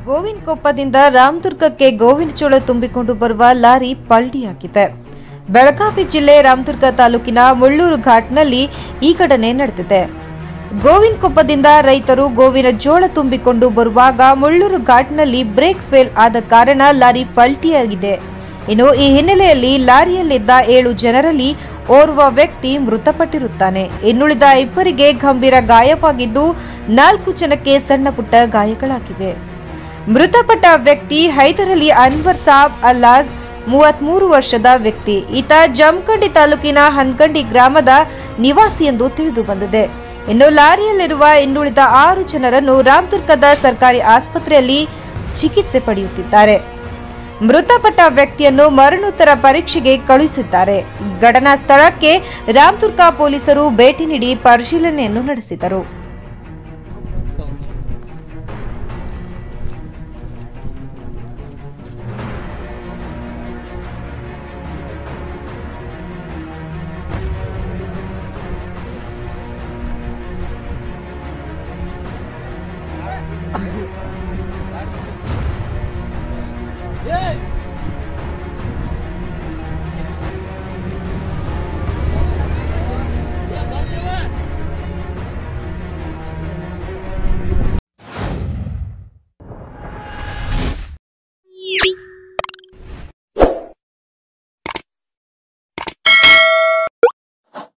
ಗೋವಿನಕೊಪ್ಪದಿಂದ ರಾಮದುರ್ಗಕ್ಕೆ ಗೋವಿನ ಜೋಳ ತುಂಬಿಕೊಂಡು ಬರುವ ಲಾರಿ ಪಲ್ಟಿಯಾಗಿದೆ ಬೆಳಗಾವಿ ಜಿಲ್ಲೆ ರಾಮದುರ್ಗ ತಾಲೂಕಿನ ಮುಳ್ಳೂರು ಘಾಟ್ನಲ್ಲಿ ಈ ಘಟನೆ ನಡೆದಿದೆ ಗೋವಿನಕೊಪ್ಪದಿಂದ ರೈತರು ಗೋವಿನ ಜೋಳ ತುಂಬಿಕೊಂಡು ಬರುವಾಗ ಮುಳ್ಳೂರು ಘಾಟ್ನಲ್ಲಿ ಬ್ರೇಕ್ ಫೇಲ್ ಆದ ಕಾರಣ ಲಾರಿ ಪಲ್ಟಿಯಾಗಿದೆ ಇನ್ನು ಈ ಹಿನ್ನೆಲೆಯಲ್ಲಿ ಲಾರಿಯಲ್ಲಿದ್ದ ಏಳು ಜನರಲ್ಲಿ ಓರ್ವ ವ್ಯಕ್ತಿ ಮೃತಪಟ್ಟಿರುತ್ತಾನೆ ಇನ್ನುಳಿದ ಇಬ್ಬರಿಗೆ ಗಂಭೀರ ಗಾಯವಾಗಿದ್ದು ನಾಲ್ಕು ಜನಕ್ಕೆ ಸಣ್ಣ ಪುಟ್ಟ ಗಾಯಗಳಾಗಿವೆ ಮೃತಪಟ್ಟ ವ್ಯಕ್ತಿ ಹೈದರಲಿ ಅನ್ವರ್ ಸಾಬ್ ಅಲ್ಲಾಜ್ ಮೂವತ್ಮೂರು ವರ್ಷದ ವ್ಯಕ್ತಿ ಈತ ಜಮಖಂಡಿ ತಾಲೂಕಿನ ಹನ್ಕಂಡಿ ಗ್ರಾಮದ ನಿವಾಸಿ ಎಂದು ತಿಳಿದು ಬಂದಿದೆ ಇನ್ನು ಲಾರಿಯಲ್ಲಿರುವ ಇನ್ನುಳಿದ ಆರು ಜನರನ್ನು ರಾಮದುರ್ಗದ ಸರ್ಕಾರಿ ಆಸ್ಪತ್ರೆಯಲ್ಲಿ ಚಿಕಿತ್ಸೆ ಪಡೆಯುತ್ತಿದ್ದಾರೆ ಮೃತಪಟ್ಟ ವ್ಯಕ್ತಿಯನ್ನು ಮರಣೋತ್ತರ ಪರೀಕ್ಷೆಗೆ ಕಳುಹಿಸಿದ್ದಾರೆ ಘಟನಾ ಸ್ಥಳಕ್ಕೆ ರಾಮದುರ್ಗ ಪೊಲೀಸರು ಭೇಟಿ ನೀಡಿ ಪರಿಶೀಲನೆಯನ್ನು ನಡೆಸಿದರು